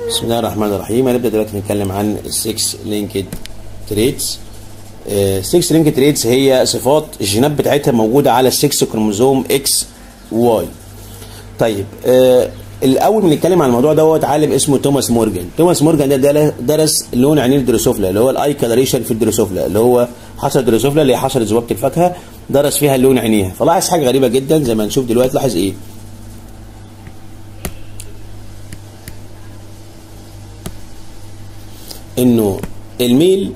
بسم الله الرحمن الرحيم هنبدا دلوقتي نتكلم عن 6 لينكد تريتس 6 لينكد تريتس هي صفات الجينات بتاعتها موجوده على 6 كروموزوم اكس واي طيب آه الاول بنتكلم عن الموضوع دوت عالم اسمه توماس مورجان توماس مورجان ده درس لون عينين الدروسوفلا اللي هو الاي كالريشن في الدروسوفلا اللي هو حصل الدروسوفلا اللي هي حصلت ذبابه الفاكهه درس فيها لون عينيها فلاحظ حاجه غريبه جدا زي ما هنشوف دلوقتي لاحظ ايه انه الميل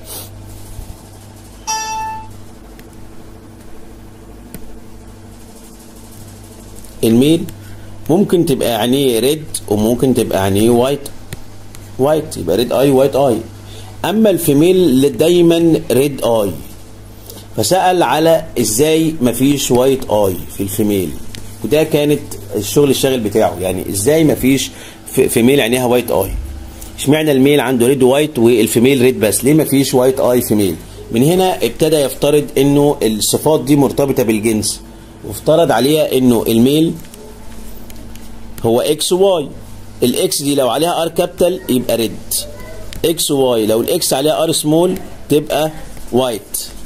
الميل ممكن تبقى عينيه ريد وممكن تبقى عينيه وايت وايت يبقى ريد اي وايت اي اما الفيميل دايما ريد اي فسأل على ازاي مفيش وايت اي في الفيميل وده كانت الشغل الشاغل بتاعه يعني ازاي مفيش فيميل عينيها وايت اي اشمعنى الميل عنده ريد وايت والفيميل ريد بس ليه مفيش وايت اي فيميل من هنا ابتدى يفترض انه الصفات دي مرتبطه بالجنس وافترض عليها انه الميل هو اكس واي الاكس دي لو عليها ار كابيتال يبقى ريد اكس واي لو الاكس عليها ار سمول تبقى وايت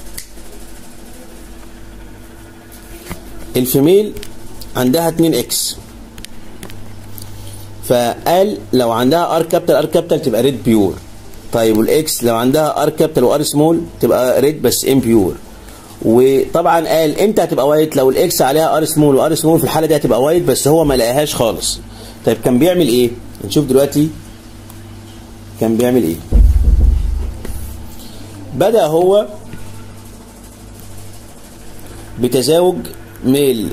الفيميل عندها 2 اكس فقال لو عندها ار كابيتال ار كابيتال تبقى ريد بيور طيب والاكس لو عندها ار كابيتال وار سمول تبقى ريد بس ام بيور وطبعا قال امتى هتبقى وايت لو الاكس عليها ار سمول وار سمول في الحاله دي هتبقى وايت بس هو ما لقاهاش خالص طيب كان بيعمل ايه نشوف دلوقتي كان بيعمل ايه بدا هو بتزاوج ميل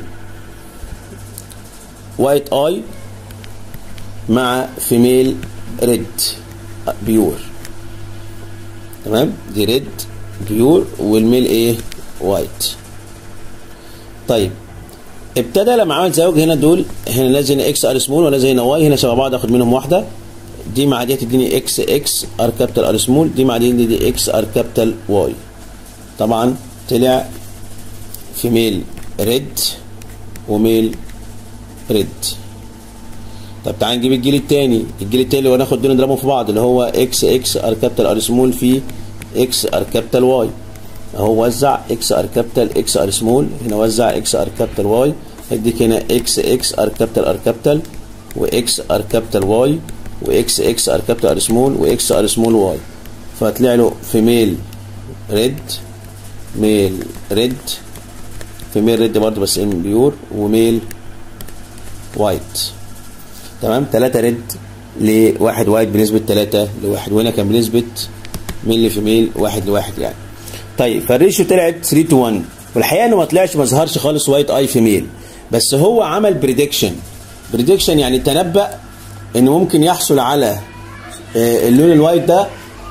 وايت اي مع فيميل ريد بيور تمام دي ريد بيور والميل ايه وايت طيب ابتدى لما عمل زواج هنا دول هنا لازم اكس ار سمول ولازم هنا واي هنا شبه بعض اخد منهم واحده دي مع دي تديني اكس اكس ار كابيتال ار سمول دي مع دي دي, دي اكس ار كابيتال واي طبعا طلع فيميل ريد وميل ريد طب تعال نجيب الجيل الثاني الجيل الثاني وناخد دول نضربهم في بعض اللي هو اكس اكس ار كابيتال ار سمول في اكس ار كابيتال واي اهو وزع اكس ار كابيتال اكس ار سمول هنا وزع اكس ار كابيتال واي هديك هنا اكس اكس ار كابيتال ار كابيتال واكس ار كابيتال واي واكس اكس ار كابيتال ار سمول واكس ار سمول واي فطلع له فيميل ريد ميل ريد فيميل ريد برضه بس ام بيور وميل وايت تمام 3 ريد لواحد وايت بنسبة 3 لواحد وهنا كان بنسبة ميل في ميل واحد لواحد يعني طيب فالريشيو طلعت 3 تو 1 والحقيقة انه ما طلعش ما ظهرش خالص وايت اي في ميل بس هو عمل بريدكشن بريدكشن يعني تنبأ انه ممكن يحصل على اللون الوايت ده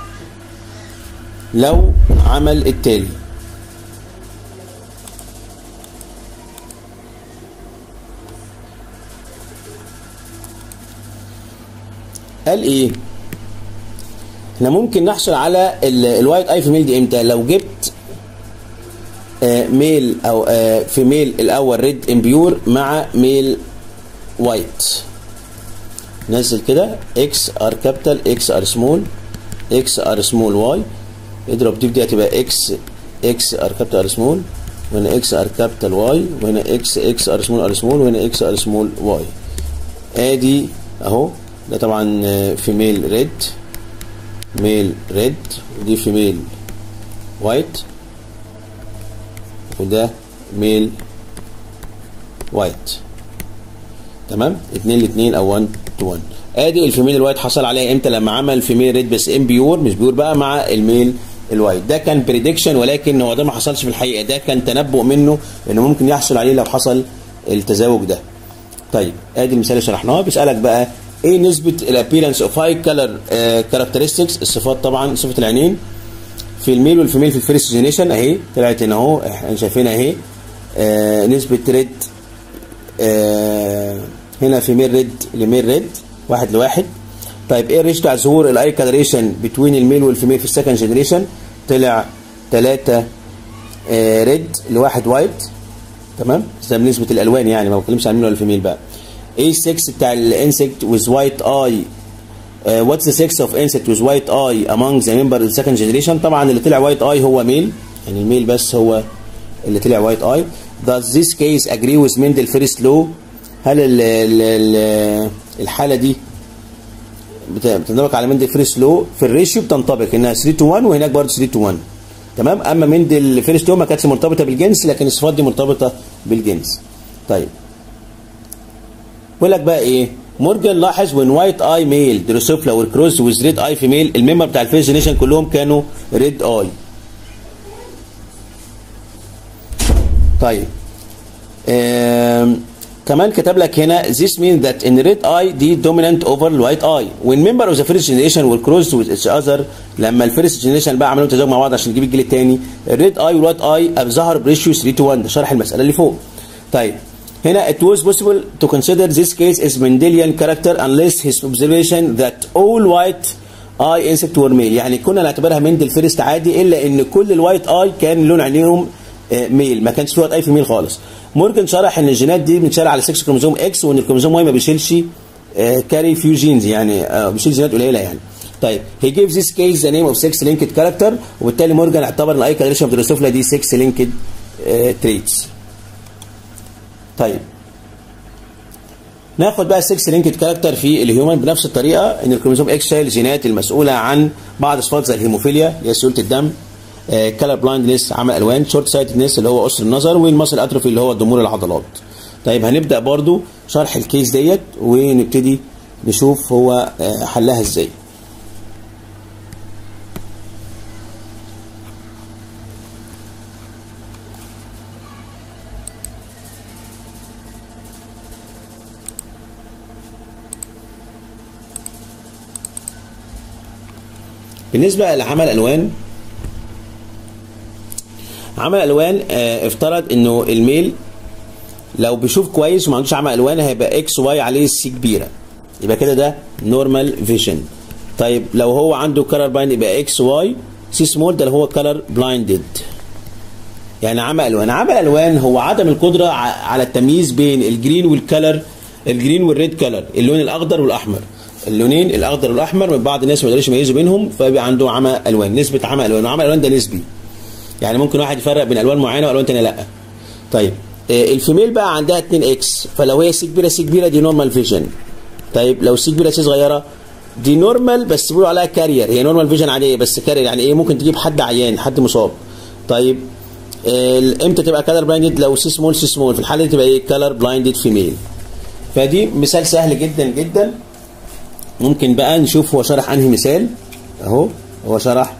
لو عمل التالي قال ايه احنا ممكن نحصل على الوايت اي في ميل دي امتى لو جبت آه ميل او آه في ميل الاول ريد امبيور مع ميل وايت نزل كده اكس ار كابيتال اكس ار سمول اكس ار سمول واي اضرب دي بدي هتبقى اكس اكس ار كابيتال ار سمول وهنا اكس ار كابيتال واي وهنا اكس اكس ار سمول ار سمول وهنا اكس ار سمول واي ادي اهو ده طبعا فيميل ريد ميل ريد ودي فيميل وايت وده ميل وايت تمام اتنين لاتنين او 1 تو 1 ادي الفيميل الوايت حصل عليها امتى لما عمل فيميل ريد بس ام بيور مش بيور بقى مع الميل الوايت ده كان بريدكشن ولكن هو ده ما حصلش في الحقيقه ده كان تنبؤ منه انه ممكن يحصل عليه لو حصل التزاوج ده طيب ادي المثال اللي شرحناه بيسالك بقى ايه نسبه الابيرنس اوف هاي كلر كاركترستكس الصفات طبعا صفه العينين في الميل والفيميل في الفيرست جينيشن اهي طلعت هنا اهو احنا شايفينها اهي آه نسبه ريد آه هنا فيميل ريد لميل ريد واحد لواحد طيب ايه الريش بتاع ظهور الاي كالريشن بتوين الميل والفيميل في السكند جينيشن طلع 3 آه ريد لواحد وايت تمام ده بنسبه الالوان يعني ما بتكلمش عن الميل ولا الفيميل بقى ايه السكس بتاع الانسكت ويز وايت اي what's the sex of insect with white eye among the member of the second generation طبعا اللي طلع white eye هو ميل يعني الميل بس هو اللي طلع white eye does this case agree with Mendel first law هل ال ال ال الحالة دي بتنطبق على مندل فيرست لو في الريشيو بتنطبق انها 3 تو 1 وهناك برضه 3 تو 1 تمام اما مندل فيرست لو ما كانتش مرتبطه بالجنس لكن الصفات دي مرتبطه بالجنس طيب بيقول لك بقى ايه مورجان لاحظ وين وايت اي ميل دروسوفلا والكروز ويز ريد اي فيميل الممبر بتاع الفيرست جنريشن كلهم كانوا ريد اي طيب آم. كمان كتب لك هنا this means that in red eye دي dominant over white eye when member of the first generation will cross with each other لما الفيرست جنريشن بقى عملوا تزاوج مع بعض عشان نجيب الجيل الثاني الريد اي والوايت اي ظهر بريشيو 3 to 1 ده شرح المساله اللي فوق طيب هنا it was possible to consider this case as Mendelian character unless his observation that all white eye insect were male يعني كنا نعتبرها مندل فيرست عادي الا ان كل الوايت اي كان لون عينيهم ميل ما كانش في وايت اي في ميل خالص مورجان شرح ان الجينات دي بتشال على 6 كروموزوم اكس وان الكروموزوم واي ما بيشيلش كاري فيو جينز يعني بيشيل جينات قليله يعني طيب هي جيف ذيس كيس ذا نيم اوف 6 لينكد كاركتر وبالتالي مورجان اعتبر ان اي كاركتر اوف دروسوفلا دي 6 لينكد تريتس طيب ناخد بقى 6 لينكد كاركتر في الهيومن بنفس الطريقه ان الكروموزوم اكس شايل الجينات المسؤوله عن بعض صفات زي الهيموفيليا اللي هي سيوله الدم كلر بلايندنس عمل الوان شورت سايتدنس اللي هو قصر النظر والمصل اتروفي اللي هو ضمور العضلات طيب هنبدا برضو شرح الكيس ديت ونبتدي نشوف هو حلها ازاي بالنسبه لعمل الوان عمل الوان اه افترض انه الميل لو بيشوف كويس وما عندوش عمل الوان هيبقى اكس واي عليه سي كبيره يبقى كده ده نورمال فيجن طيب لو هو عنده كلر بلايند يبقى اكس واي سي سمول ده اللي هو كلر بلايندد يعني عمل الوان عمل الوان هو عدم القدره على التمييز بين الجرين والكلر الجرين والريد كلر اللون الاخضر والاحمر اللونين الاخضر والاحمر من بعض الناس ما يقدرش يميزوا بينهم فبيبقى عنده عمى الوان نسبه عمى الوان وعمى الوان ده نسبي يعني ممكن واحد يفرق بين الوان معينه والوان ثانيه لا طيب آه الفيميل بقى عندها 2 اكس فلو هي سي كبيره سي كبيره دي نورمال فيجن طيب لو سي كبيره سي صغيره دي نورمال بس بيقولوا عليها كارير هي نورمال فيجن عاديه بس كارير يعني ايه ممكن تجيب حد عيان حد مصاب طيب آه امتى تبقى كلر بلايندد لو سي سمول سي سمول في الحاله دي تبقى ايه كلر بلايندد فيميل فدي مثال سهل جدا جدا ممكن بقى نشوف هو شرح انهي مثال اهو هو شرح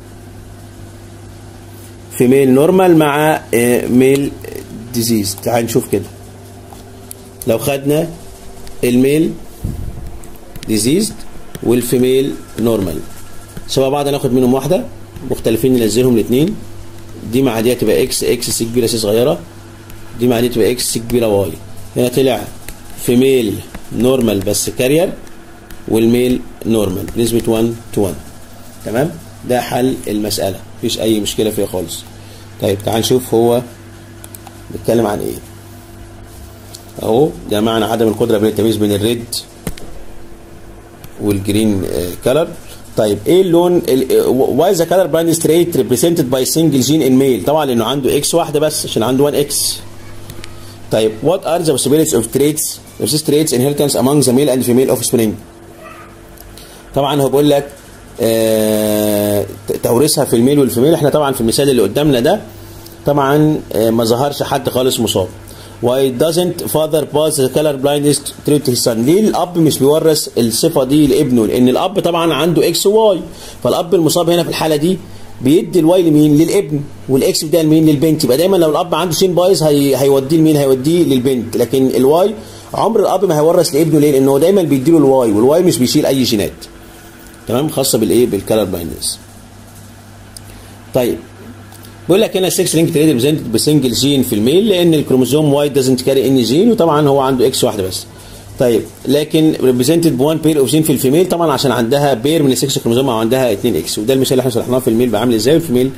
فيميل نورمال مع ميل ديزيز تعال نشوف كده لو خدنا الميل ديزيز والفيميل نورمال سوا بعض ناخد منهم واحده مختلفين ننزلهم الاثنين دي مع دي هتبقى اكس اكس سي كبيره سي صغيره دي مع دي تبقى اكس سي كبيره واي هنا طلع فيميل نورمال بس كارير والميل نورمال بنسبه 1 تو 1 تمام ده حل المساله مفيش اي مشكله فيها خالص طيب تعال نشوف هو بيتكلم عن ايه اهو ده معنى عدم القدره بين التمييز بين الريد والجرين كلر طيب ايه اللون واي ذا كلر براند ستريت ريبريزنتد باي سنجل جين ان ميل طبعا لانه عنده اكس واحده بس عشان عنده 1 اكس طيب what are the possibilities of traits of these traits inheritance among the male and female offspring طبعا هو بيقول لك آه تورثها في الميل والفيميل احنا طبعا في المثال اللي قدامنا ده طبعا آه ما ظهرش حد خالص مصاب why doesn't father pass the color blindness trait to his son ليه الاب مش بيورث الصفه دي لابنه لان الاب طبعا عنده اكس وواي فالاب المصاب هنا في الحاله دي بيدي الواي لمين للابن والاكس ده لمين للبنت يبقى دايما لو الاب عنده سين بايظ هي... هيوديه لمين هيوديه للبنت لكن الواي عمر الاب ما هيورث لابنه ليه لان هو دايما بيديله الواي والواي مش بيشيل اي جينات تمام خاصه بالايه بالكلر بلايندنس طيب بيقول لك هنا 6 لينك تريد ريبريزنتد بسنجل جين في الميل لان الكروموزوم واي دازنت كاري ان جين وطبعا هو عنده اكس واحده بس طيب لكن ريبريزنتد بوان بير اوف جين في الفيميل طبعا عشان عندها بير من السكس كروموزوم او عندها 2 اكس وده المثال اللي احنا شرحناه في الميل بقى عامل ازاي والفيميل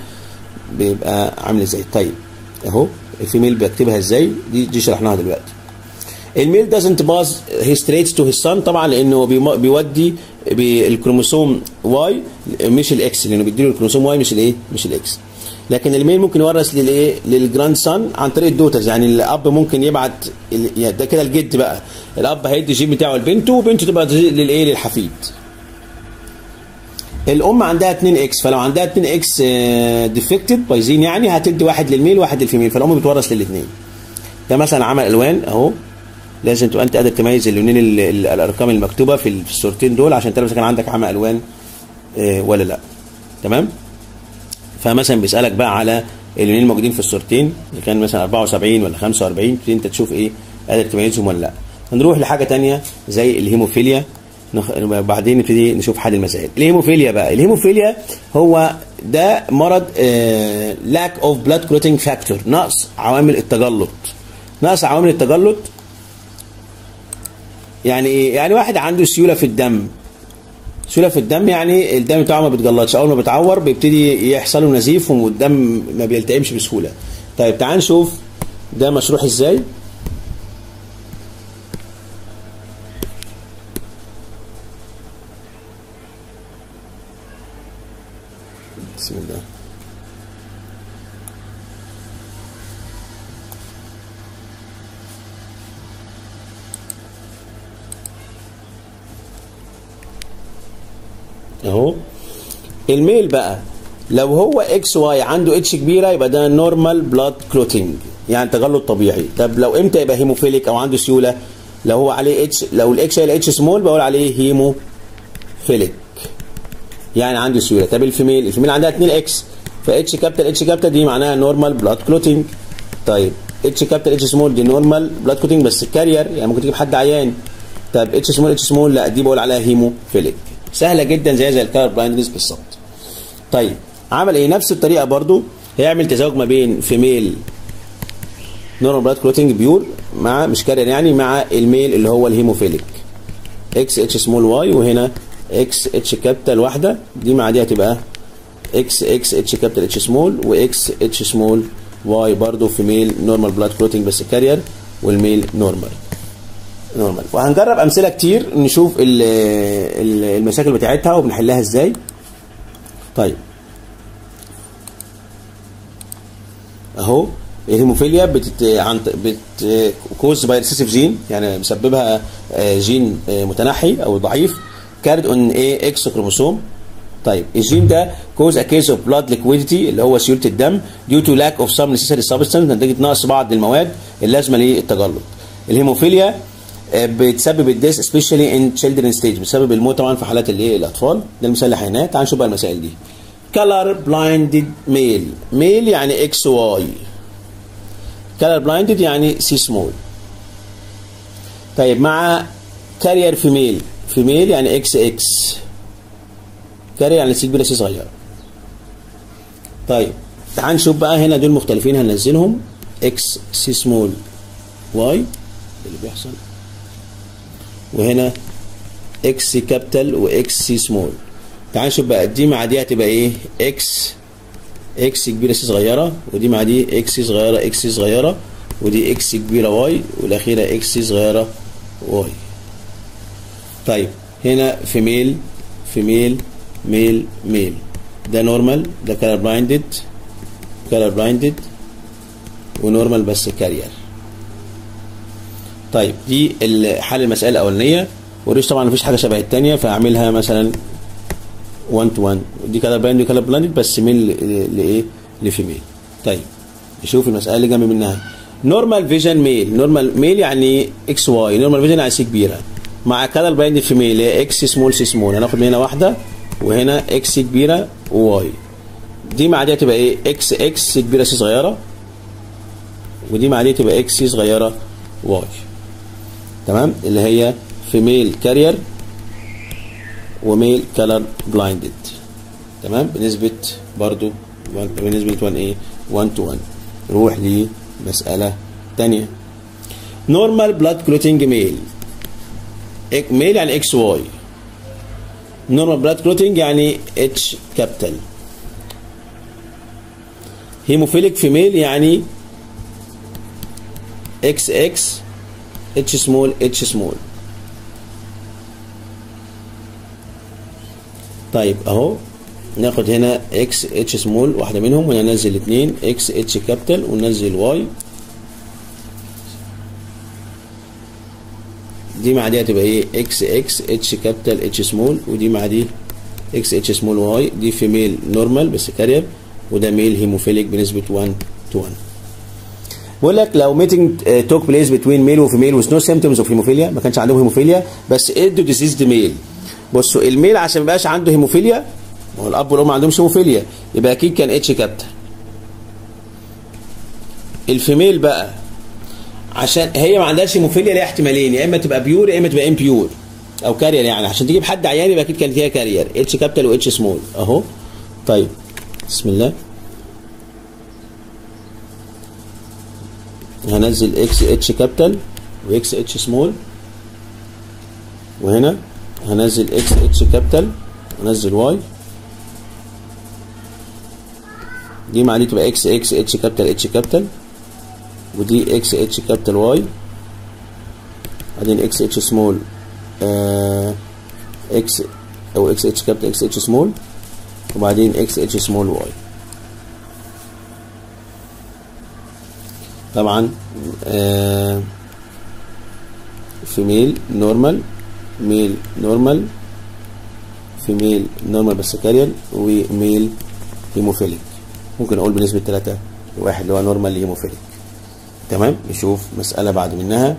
بيبقى عامل ازاي طيب اهو الفيميل بكتبها ازاي دي دي شرحناها دلوقتي الميل doesn't pass his traits to his son طبعا لانه بيم- بيودي بالكروموسوم واي مش الاكس لانه بيديله الكروموسوم واي مش الايه مش الاكس لكن الميل ممكن يورث للايه للجراند سون عن طريق الدوترز يعني الاب ممكن يبعت ال- يعني ده كده الجد بقى الاب هيدي الجين بتاعه لبنته وبنته تبقى للايه للحفيد الام عندها 2 اكس فلو عندها 2 اكس ديفكتد بايظين يعني هتدي واحد للميل وواحد للفيميل فالام بتورث للاثنين ده مثلا عمل الوان اهو لازم تبقى انت قادر تميز اللونين ال- ال- الارقام المكتوبه في ال- في الصورتين دول عشان تعرف اذا كان عندك عمى الوان آه، ولا لا تمام فمثلا بيسالك بقى على اللونين الموجودين في الصورتين اذا كان مثلا 74 ولا 45 تبتدي انت تشوف ايه قادر تميزهم ولا لا هنروح لحاجه تانية زي الهيموفيليا نخ... بعدين نبتدي نشوف حل المسائل الهيموفيليا بقى الهيموفيليا هو ده مرض لاك اوف بلاد كلوتينج فاكتور نقص عوامل التجلط نقص عوامل التجلط يعني ايه يعني واحد عنده سيوله في الدم سيوله في الدم يعني الدم بتاعه ما بيتجلطش اول ما بيتعور بيبتدي يحصل له نزيف والدم ما بيلتئمش بسهوله طيب تعال نشوف ده مشروح ازاي بسم الله اهو الميل بقى لو هو اكس واي عنده اتش كبيره يبقى ده نورمال بلاد كلوتينج يعني تجلط طبيعي طب لو امتى يبقى هيموفيليك او عنده سيوله لو هو عليه اتش لو الاكس هي الاتش سمول بقول عليه هيموفيليك يعني عنده سيوله طب الفيميل الفيميل عندها 2 اكس فاتش كابيتال اتش كابيتال دي معناها نورمال بلاد كلوتينج طيب اتش كابيتال اتش سمول دي نورمال بلاد كلوتينج بس كارير يعني ممكن تجيب حد عيان طب اتش سمول اتش سمول لا دي بقول عليها هيموفيليك سهله جدا زي زي الكار بلايندنس بالظبط طيب عمل ايه نفس الطريقه برضو هيعمل تزاوج ما بين فيميل نورمال بلاد كلوتينج بيور مع مش كارير يعني مع الميل اللي هو الهيموفيليك اكس اتش سمول واي وهنا اكس اتش كابيتال واحده دي مع دي هتبقى اكس اكس اتش كابيتال اتش سمول واكس اتش سمول واي برضو في ميل نورمال بلاد كلوتينج بس كارير والميل نورمال نورمال وهنجرب امثله كتير نشوف ال- ال- المشاكل بتاعتها وبنحلها ازاي طيب اهو الهيموفيليا بتت عن بت كوز باي ريسيسيف جين يعني مسببها آه، جين آه، متنحي او ضعيف كارد اون ايه اكس كروموسوم طيب الجين ده كوز ا كيس اوف بلاد ليكويديتي اللي هو سيوله الدم ديو تو لاك اوف سم نيسيسري سبستانس نتيجه نقص بعض المواد اللازمه للتجلط الهيموفيليا آه، بتسبب الديس سبيشالي ان تشيلدرن ستيج بتسبب الموت طبعا في حالات الايه الاطفال ده المثال اللي حيناه تعال نشوف بقى المسائل دي كلر بلايندد ميل ميل يعني اكس واي كلر بلايندد يعني سي سمول طيب مع كارير فيميل فيميل يعني اكس اكس كارير يعني سي كبيره سي صغيره طيب تعال نشوف بقى هنا دول مختلفين هننزلهم اكس سي سمول واي اللي بيحصل وهنا اكس سي كابيتال واكس سي سمول تعال نشوف بقى دي مع دي هتبقى ايه اكس اكس كبيره سي صغيره ودي مع دي اكس سي صغيره اكس سي صغيره ودي اكس كبيره واي والاخيره اكس سي صغيره واي طيب هنا فيميل فيميل ميل ميل ده نورمال ده كلر بلايندد كلر بلايندد ونورمال بس كارير طيب دي ال- حل المساله الاولانيه وريش طبعا مفيش حاجه شبه الثانيه فاعملها مثلا 1 تو 1 دي كلر بلايند ودي كلر بلايند بس ميل ل- لايه لفيميل طيب نشوف المساله اللي جنب منها نورمال فيجن ميل نورمال ميل يعني اكس واي نورمال فيجن يعني سي كبيره مع كلر بلايند فيميل هي اكس سمول سي سمول هناخد من هنا واحده وهنا اكس كبيره وواي دي مع دي هتبقى ايه اكس اكس كبيره سي صغيره ودي مع دي تبقى اكس سي صغيره واي تمام اللي هي فيميل كارير وميل كلر بلايندد تمام بنسبة برضو بنسبة 1 ايه 1 تو 1 نروح لمسألة تانية نورمال بلاد كلوتينج ميل ميل يعني اكس واي نورمال بلاد كلوتينج يعني اتش كابيتال هيموفيليك فيميل يعني اكس اكس اتش سمول اتش سمول طيب اهو ناخد هنا اكس اتش سمول واحده منهم وننزل اثنين اكس اتش كابيتال وننزل واي دي مع دي هتبقى ايه اكس اكس اتش كابيتال اتش سمول ودي مع دي اكس اتش سمول واي دي فيميل نورمال بس كارير وده ميل هيموفيليك بنسبه 1 تو 1 بيقول لك لو ميتنج توك بليس بتوين ميل وفيميل وذ نو سيمتومز اوف هيموفيليا ما كانش عندهم هيموفيليا بس ادوا ديزيزد ميل بصوا الميل عشان ما يبقاش عنده هيموفيليا ما هو الاب والام ما عندهمش هيموفيليا يبقى اكيد كان اتش كابتن الفيميل بقى عشان هي ما عندهاش هيموفيليا ليها احتمالين يا اما تبقى بيور يا اما تبقى ام بيور او كارير يعني عشان تجيب حد عيان يبقى اكيد كانت هي كارير اتش كابيتال واتش سمول اهو طيب بسم الله هنزل اكس اتش كابيتال واكس اتش سمول وهنا هنزل اكس اتش كابيتال ونزل واي دي مع دي تبقى اكس اكس اتش كابيتال اتش كابيتال ودي اكس اتش كابيتال واي بعدين اكس اتش سمول اكس او اكس اتش كابيتال اكس اتش سمول وبعدين اكس اتش سمول واي طبعا آه فيميل نورمال ميل نورمال فيميل نورمال بس كارير وميل هيموفيليك ممكن اقول بنسبه 3 لواحد اللي هو نورمال هيموفيليك تمام نشوف مساله بعد منها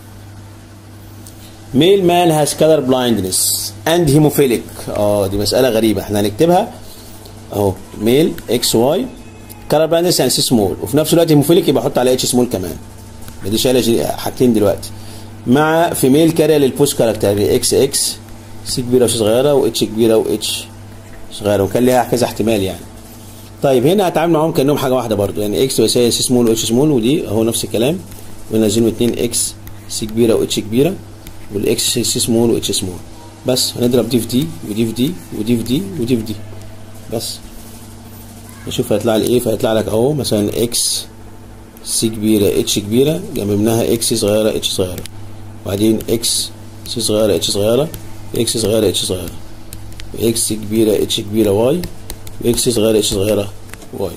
ميل مان هاز كلر بلايندنس اند هيموفيليك اه دي مساله غريبه احنا هنكتبها اهو ميل اكس واي كلر بلايندنس يعني سي سمول وفي نفس الوقت هيموفيليك يبقى احط عليه اتش سمول كمان دي شايله حاجتين دلوقتي مع فيميل كارير للبوست كاركتر اكس اكس سي كبيره وسي صغيره واتش كبيره واتش صغيره وكان ليها كذا احتمال يعني طيب هنا هتعامل معاهم كانهم حاجه واحده برضو يعني اكس ويساوي سي سمول واتش سمول ودي اهو نفس الكلام وننزلهم اتنين اكس سي كبيره واتش كبيره والاكس سي سمول واتش سمول بس هنضرب دي في دي ودي في دي ودي في دي ودي في دي بس نشوف هيطلع لي ايه فهيطلع لك اهو مثلا اكس سي كبيره اتش كبيره جنب منها اكس صغيره اتش صغيره وبعدين اكس سي صغيره اتش صغيره اكس صغيره اتش صغيره اكس كبيره اتش كبيره واي واكس صغيره اتش صغيره واي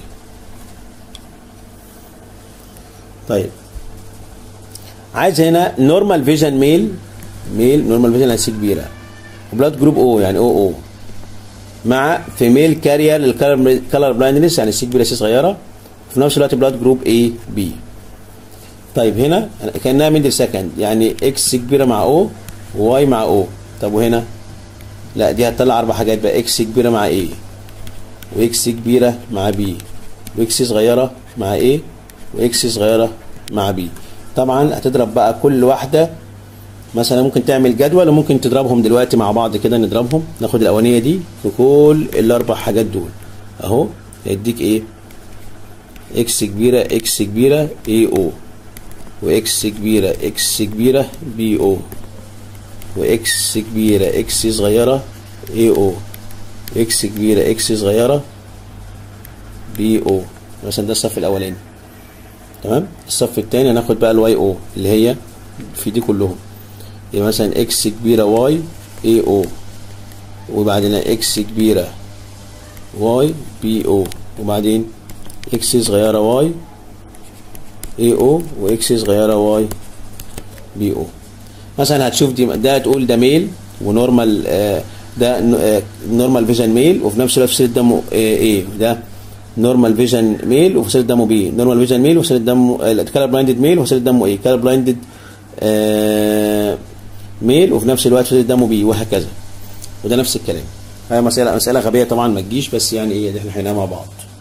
طيب عايز هنا نورمال فيجن ميل ميل نورمال فيجن يعني سي كبيره وبلاد جروب او يعني او او مع فيميل كارير للكالر بلايندنس يعني سي كبيره سي صغيره في نفس الوقت بلاد جروب اي بي طيب هنا كانها ميدل سكند يعني اكس كبيره مع او وواي مع او طب وهنا لا دي هتطلع اربع حاجات بقى اكس كبيره مع ايه واكس كبيره مع بي واكس صغيره مع ايه واكس صغيره مع بي طبعا هتضرب بقى كل واحده مثلا ممكن تعمل جدول وممكن تضربهم دلوقتي مع بعض كده نضربهم ناخد الاولانيه دي في كل الاربع حاجات دول اهو هيديك ايه اكس كبيره اكس كبيره اي او واكس كبيره اكس كبيره بي او واكس كبيره اكس صغيره اي او اكس كبيره اكس صغيره بي او مثلا ده الصف الاولاني تمام الصف الثاني هناخد بقى الواي او اللي هي في دي كلهم يبقى مثلا اكس كبيره واي اي او وبعدين اكس كبيره واي بي او وبعدين اكس صغيره واي اي او واكس صغيره واي بي او مثلا هتشوف دي ده تقول ده ميل ونورمال آه ده نورمال فيجن ميل وفي نفس الوقت فصيله دمه ايه ده نورمال فيجن ميل وفصيله دمه بي نورمال فيجن ميل وفصيله دمه كالر بلايندد ميل وفصيله دمه ايه كالر بلايندد آه ميل وفي نفس الوقت فصيله دمه بي وهكذا وده نفس الكلام هي مساله مساله غبيه طبعا ما تجيش بس يعني ايه احنا حيناها مع بعض